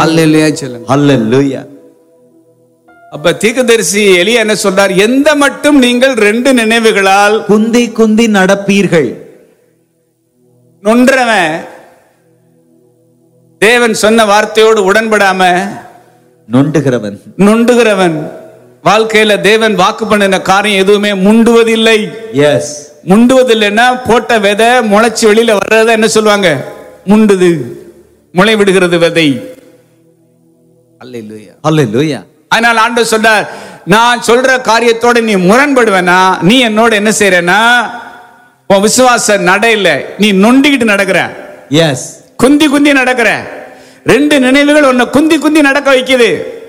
அல்லேலூயா சொல்லுங்க Hallelujah. அப்ப தீர்க்கதரிசி எலியா என்ன சொல்றார் எந்த மட்டும் நீங்கள் ரெண்டு நினைவுகளால் குந்தி குந்தி நடப்பீர்கள் நொன்றவன் தேவன் சொன்ன வார்த்தையோடு உடன்படாம நொண்டுகிறவன் நொண்டுகிறவன் வாழ்க்கையில தேவன் வாக்கு பண்ணின காரியம் எதுவுமே முண்டுவதில்லை எஸ் முண்டுவதில்லைன்னா போட்ட விதை முளைச்சு வெளியில வர்றத என்ன சொல்லுவாங்க முண்டுது முளை விடுகிறது விதை அல்லேலூயா Hallelujah. அதனால் ஆண்டவர் சொல்றார் நான் சொல்ற காரியத்தோட நீ முரண்படுவேனா நீ என்னோட என்ன செய்யறனா உன் விசுவாச நடையில நீ நொண்டிக்கிட்டு நடக்கிற எஸ் குந்தி குந்தி நடக்கிற ரெண்டு நினைவுகள் உன்னை குந்தி குந்தி நடக்க வைக்குது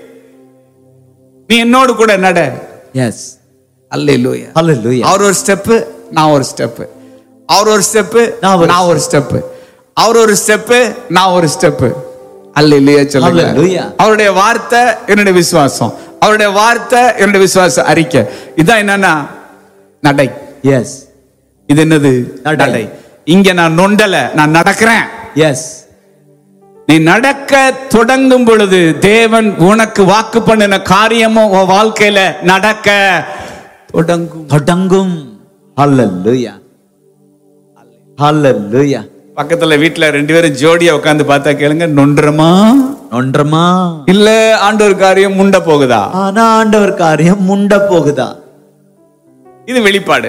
நீ என்னோடு கூட நட எஸ் அல்லேலூயா Hallelujah. அவர் ஒரு ஸ்டெப் நான் ஒரு ஸ்டெப் அவர் ஒரு ஸ்டெப் நான் ஒரு நான் ஒரு ஸ்டெப் அவர் ஒரு ஸ்டெப் நான் ஒரு ஸ்டெப் அல்லேலூயா சொல்லுங்க Hallelujah. அவருடைய வார்த்தை என்னுடைய விசுவாசம் அவருடைய வார்த்தை என்னுடைய விசுவாச அறிக்கை இதான் என்னன்னா நடை எஸ் இது என்னது நடை. நடை இங்க நான் நொண்டல நான் நடக்கிறேன் எஸ் நீ நடக்க தொடங்கும் பொழுது தேவன் உனக்கு வாக்கு பண்ணின காரியமும் உன் வாழ்க்கையில நடக்க தொடங்கும் தொடங்கும் Hallelujah. Hallelujah. பக்கத்துல வீட்டுல ரெண்டு பேரும் ஜோடியா உட்கார்ந்து பார்த்தா கேளுங்க நொன்றமா நொன்றமா இல்ல ஆண்டவர் காரியம் முண்ட போகுதா ஆனா ஆண்டவர் காரியம் முண்ட போகுதா இது வெளிப்பாடு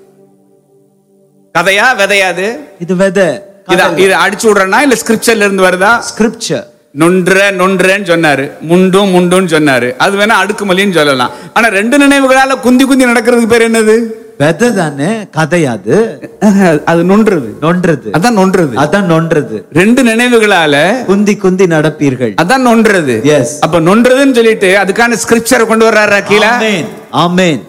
கதையா விதையாது இது வெத இத இது அடிச்சு விடுறனா இல்ல ஸ்கிரிப்சர்ல இருந்து வருதா ஸ்கிரிப்சர் நொன்ற நொன்றேன்னு சொன்னாரு முண்டும் முண்டுன்னு சொன்னாரு அது வேணா அடுக்குமொழின்னு சொல்லலாம் ஆனா ரெண்டு நினைவுகளால குந்தி குந்தி நடக்கிறதுக்கு பேர் என்னது வெத தானே கதையாது அது நொன்றது நொன்றது அதான் நொன்றது அதான் நொன்றது ரெண்டு நினைவுகளால குந்தி குந்தி நடப்பீர்கள் அதான் நொன்றது Yes. அப்ப நொன்றதுன்னு சொல்லிட்டு அதுக்கான ஸ்கிரிப்சரை கொண்டு வர்றாரா கீழே ஆமென் ஆமென்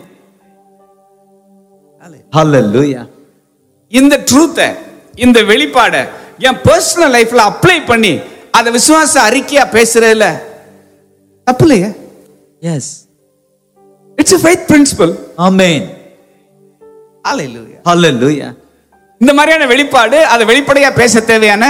Hallelujah. இந்த ட்ரூத்தை இந்த வெளிப்பாட என் பர்சனல் லைஃப்ல அப்ளை பண்ணி அதை விசுவாச அறிக்கையா பேசுறதுல தப்பு இல்லையே Yes. It's faith principle amen Hallelujah. Hallelujah. இந்த மாதிரியான வெளிப்பாடு அதை வெளிப்படையா பேச தேவையான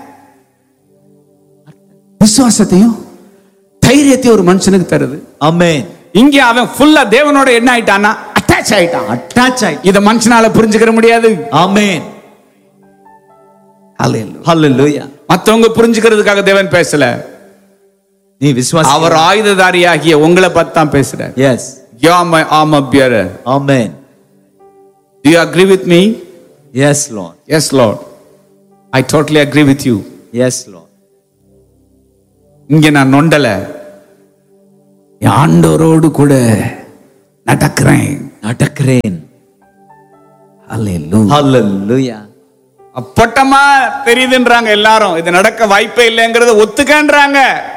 விசுவாசத்தையும் தைரியத்தையும் ஒரு மனுஷனுக்கு தருது ஆமென் இங்க அவன் ஃபுல்லா தேவனோட என்ன ஆயிட்டானா அட்டாச் ஆயிட்டான் அட்டாச் ஆயி இத மனுஷனால புரிஞ்சுக்கிற முடியாது ஆமென் Hallelujah. Hallelujah. மத்தவங்க புரிஞ்சுக்கிறதுக்காக தேவன் பேசல நீ விசுவாசி அவர் ஆயுததாரியாகிய உங்களை பார்த்து தான் பேசுறார் yes ya my am bearer amen Do you agree with me? Yes lord Yes, Lord. I totally agree with you. Yes lord இங்க நான் நொண்டல என் ஆண்டவரோடு கூட நடக்கிறேன் நடக்கிறேன் Hallelujah. Hallelujah. அப்பட்டமா தெரியுதுன்றாங்க எல்லாரும் இது நடக்க வாய்ப்பே இல்லைங்கிறத ஒத்துக்கன்றாங்க